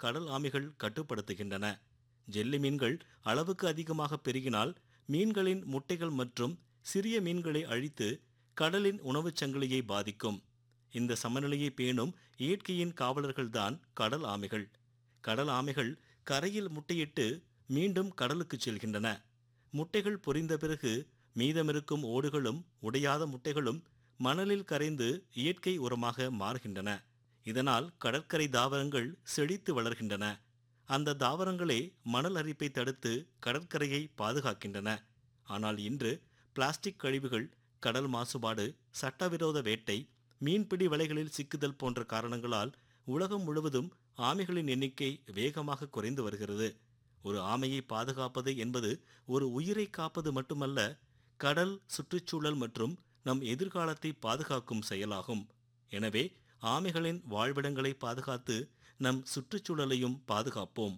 கடல் ஆமைகள் கட்டுப்படுத்துகின்றன ஜெல்லி மீன்கள் அளவுக்கு அதிகமாக பெருகினால் மீன்களின் முட்டைகள் மற்றும் சிறிய மீன்களை அழித்து கடலின் உணவுச் சங்கிலியை பாதிக்கும் இந்த சமநிலையை பேணும் இயற்கையின் காவலர்கள்தான் கடல் ஆமைகள் கடல் ஆமைகள் கரையில் முட்டையிட்டு மீண்டும் கடலுக்குச் செல்கின்றன முட்டைகள் பொரிந்த பிறகு மீதமிருக்கும் ஓடுகளும் உடையாத முட்டைகளும் மணலில் கரைந்து இயற்கை உரமாக மாறுகின்றன இதனால் கடற்கரை தாவரங்கள் செழித்து வளர்கின்றன அந்த தாவரங்களே மணல் அரிப்பை தடுத்து கடற்கரையை பாதுகாக்கின்றன ஆனால் இன்று பிளாஸ்டிக் கழிவுகள் கடல் மாசுபாடு சட்டவிரோத வேட்டை மீன்பிடி வலைகளில் சிக்குதல் போன்ற காரணங்களால் உலகம் முழுவதும் ஆமைகளின் எண்ணிக்கை வேகமாக குறைந்து வருகிறது ஒரு ஆமையை பாதுகாப்பது என்பது ஒரு உயிரை காப்பது மட்டுமல்ல கடல் சுற்றுச்சூழல் மற்றும் நம் எதிர்காலத்தை பாதுகாக்கும் செயலாகும் எனவே ஆமைகளின் வாழ்விடங்களை பாதுகாத்து நம் சுற்றுச்சூழலையும் பாதுகாப்போம்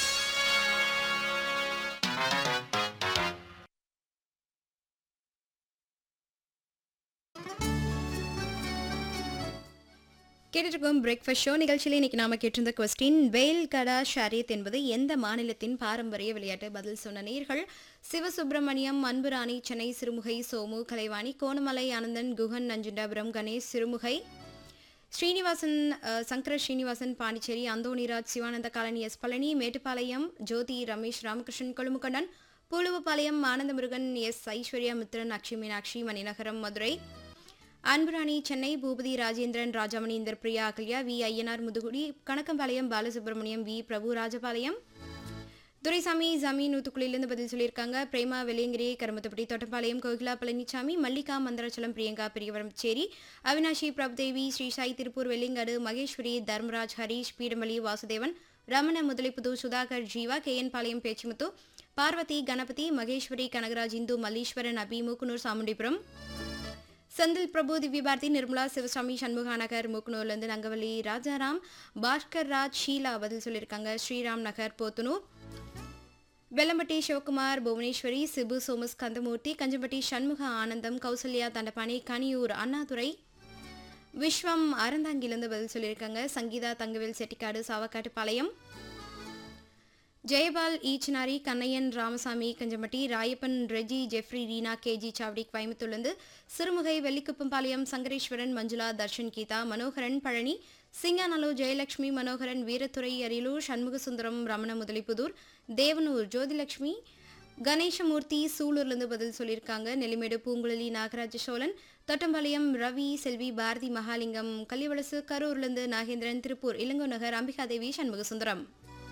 கேட்டுருக்கோம் பிரேக்ஃபாஸ்ட் ஷோ நிகழ்ச்சியில் இன்னைக்கு நாம கேட்டிருந்த கொஸ்டின் வெயில் கடா ஷரியத் என்பது எந்த மாநிலத்தின் பாரம்பரிய விளையாட்டு பதில் சொன்ன நேர்கள் சிவசுப்பிரமணியம் அன்புராணி சென்னை சிறுமுகை சோமு கலைவாணி கோணமலை ஆனந்தன் குகன் நஞ்சுண்டாபுரம் கணேஷ் சிறுமுகை ஸ்ரீனிவாசன் அஹ், Sankara Srinivasan Pondicherry Anthonyraj Sivananda colony S Palani Mettupalayam Jothi Ramesh Ramakrishnan Kozhumukannan Pooluvapalayam Anandamurugan S Aishwarya Mithran Akshi Meenakshi Maninagaram Madurai Anburani Chennai Boopathi Rajendran Rajamani Inder Priya Agalya V Ayyanar Muthukudi Kanakkampalayam Balasubramaniam V Prabhu Rajapalayam Duraisamy Zamin நூத்துக்குழியிலிருந்து பதில் சொல்லியிருக்காங்க பிரேமா வெள்ளியங்கிரி கருமத்தப்பட்டி தோட்டப்பாளையம் கோகிலா பழனிசாமி மல்லிகா மந்தராச்சலம் பிரியங்கா பெரியவரம்சேரி அவினாஷி பிரபுதேவி ஸ்ரீசாய் திருப்பூர் வெள்ளிங்காடு மகேஸ்வரி தர்மராஜ் ஹரீஷ் பீடமலி வாசுதேவன் ரமண முதலிப்புது சுதாகர் ஜீவா கே என் பாளையம் பேச்சிமுத்து பார்வதி கணபதி மகேஸ்வரி கனகராஜ் இந்து மல்லீஸ்வரன் அபி மூக்குனூர் சாமுண்டிபுரம் செந்தில் பிரபு திவ்யபாரதி நிர்மலா சிவசாமி சண்முகா நகர் மூக்குனூர்லேருந்து நங்கவல்லி ராஜாராம் பாஸ்கர் ராஜ் ஷீலா பதில் சொல்லியிருக்காங்க ஸ்ரீராம் நகர் போத்தனூர் வெல்லம்பட்டி சிவகுமார் புவனேஸ்வரி சிபு சோமஸ் கந்தமூர்த்தி கஞ்சம்பட்டி சண்முக ஆனந்தம் கௌசல்யா தண்டபாணி கனியூர் அண்ணாதுரை விஸ்வம் அறந்தாங்கிலிருந்து பதில் சொல்லியிருக்காங்க சங்கீதா தங்கவேல் செட்டிக்காடு சாவக்காட்டுப்பாளையம் ஜெயபால் ஈச்சனாரி கண்ணையன் ராமசாமி கஞ்சம்பட்டி ராயப்பன் ரெஜி ஜெஃப்ரி ரீனா கேஜி சாவடி கோயம்புத்தூர்லேருந்து சிறுமுகை வெள்ளிக்குப்பம்பாளையம் சங்கரேஸ்வரன் மஞ்சுளா தர்ஷன் கீதா மனோகரன் பழனி சிங்கானலோ ஜெயலட்சுமி மனோகரன் வீரத்துறை அரியலூர் சண்முகசுந்தரம் ரமண முதலிப்புதூர் தேவனூர் ஜோதிலட்சுமி கணேசமூர்த்தி சூலூர்லேருந்து பதில் சொல்லியிருக்காங்க நெல்லிமேடு பூங்குழலி நாகராஜ சோழன் தொட்டம்பாளையம் ரவி செல்வி பாரதி மகாலிங்கம் கள்ளிவளசு கரூர்லேருந்து நாகேந்திரன் திருப்பூர் இளங்கோ நகர் அம்பிகாதேவி சண்முகசுந்தரம்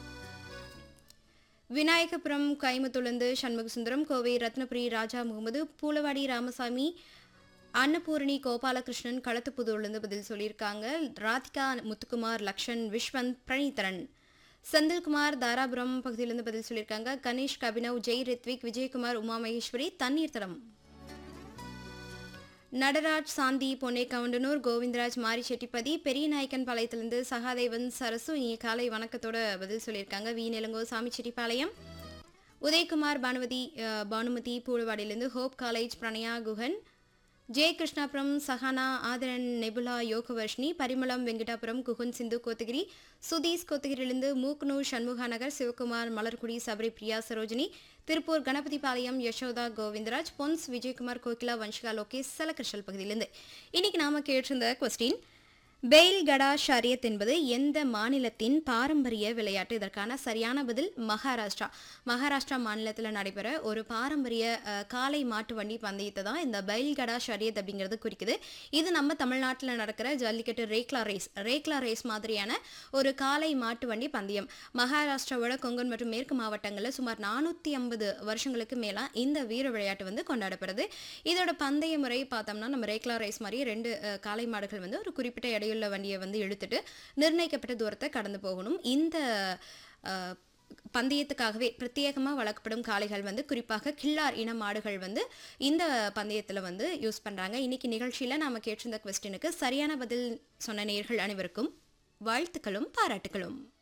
விநாயகபுரம் கைமுத்துளந்து சண்முகசுந்தரம் கோவை ரத்னபுரி ராஜா முகமது பூலவாடி ராமசாமி அன்னபூரணி கோபாலகிருஷ்ணன் களத்துப்புதூர்லேருந்து பதில் சொல்லியிருக்காங்க ராதிகா முத்துக்குமார் லக்ஷன் விஸ்வந்த் பிரணீதரன் செந்தில்குமார் தாராபுரம் பகுதியிலிருந்து பதில் சொல்லியிருக்காங்க கணேஷ் கபினவ் ஜெய் ரித்விக் விஜயகுமார் உமா மகேஸ்வரி தண்ணீர் தடம் நடராஜ் சாந்தி பொன்னே கவுண்டனூர் கோவிந்தராஜ் மாரி செட்டிப்பதி பெரிய நாயக்கன் பாளையத்திலிருந்து சகாதேவன் சரசு இங்கே காலை வணக்கத்தோட பதில் சொல்லியிருக்காங்க வி நிலங்கோ சாமி செட்டிப்பாளையம் உதயகுமார் பானுமதி அஹ், பானுமதி பூழவாடியிலிருந்து hope college Pranaya Guhan J Krishnapuram Sahana Aadharan Nebula Yogavarshini Parimalam Venkatapuram Gugun Sindhu Kotagiri Sudheesh கோத்தகிரியிலிருந்து மூக்னூர் சண்முகா நகர் சிவகுமார் மலர்குடி சபரி பிரியா சரோஜினி திருப்பூர் கணபதிபாளையம் யசோதா கோவிந்தராஜ் பொன்ஸ் விஜயகுமார் கோகிலா வன்ஷிகா லோகேஷ் சலகிருஷ்ணல் பகுதியிலிருந்து இன்னைக்கு நாம கேட்டிருந்த கொஸ்டின் பெயில் கடா ஷரியத் என்பது எந்த மாநிலத்தின் பாரம்பரிய விளையாட்டு இதற்கான சரியான பதில் மகாராஷ்டிரா மகாராஷ்டிரா மாநிலத்தில் நடைபெற ஒரு பாரம்பரிய அஹ், காளை மாட்டு வண்டி பந்தயத்தை தான் இந்த பெயில் கடா ஷரியத் அப்படிங்கிறது குறிக்குது இது நம்ம தமிழ்நாட்டில் நடக்கிற ஜல்லிக்கட்டு ரேக்லா ரேஸ் ரேக்லா ரேஸ் மாதிரியான ஒரு காளை மாட்டு வண்டி பந்தயம் மகாராஷ்டிராவோட கொங்கன் மற்றும் மேற்கு மாவட்டங்களில் சுமார் நானூற்றி ஐம்பது வருஷங்களுக்கு மேலா இந்த வீர விளையாட்டு வந்து கொண்டாடப்படுது இதோட பந்தய முறை பார்த்தோம்னா நம்ம ரேக்லா ரேஸ் மாதிரி ரெண்டு அஹ், காளை மாடுகள் வந்து ஒரு குறிப்பிட்ட எடையுள்ள வண்டியை வந்து இழுத்துட்டு நிர்ணயிக்கப்பட்ட தூரத்தை கடந்து போகணும் இந்த அஹ், பந்தயத்துக்காகவே பிரத்யேகமாக வளர்க்கப்படும் காளைகள் வந்து குறிப்பாக கில்லார் இன மாடுகள் வந்து இந்த பந்தயத்தில் வந்து யூஸ் பண்ணுறாங்க இன்னைக்கு நிகழ்ச்சியில் நாம கேட்டிருந்த கொஸ்டினுக்கு சரியான பதில் சொன்ன நேர்கள் அனைவருக்கும் வாழ்த்துக்களும் பாராட்டுகளும்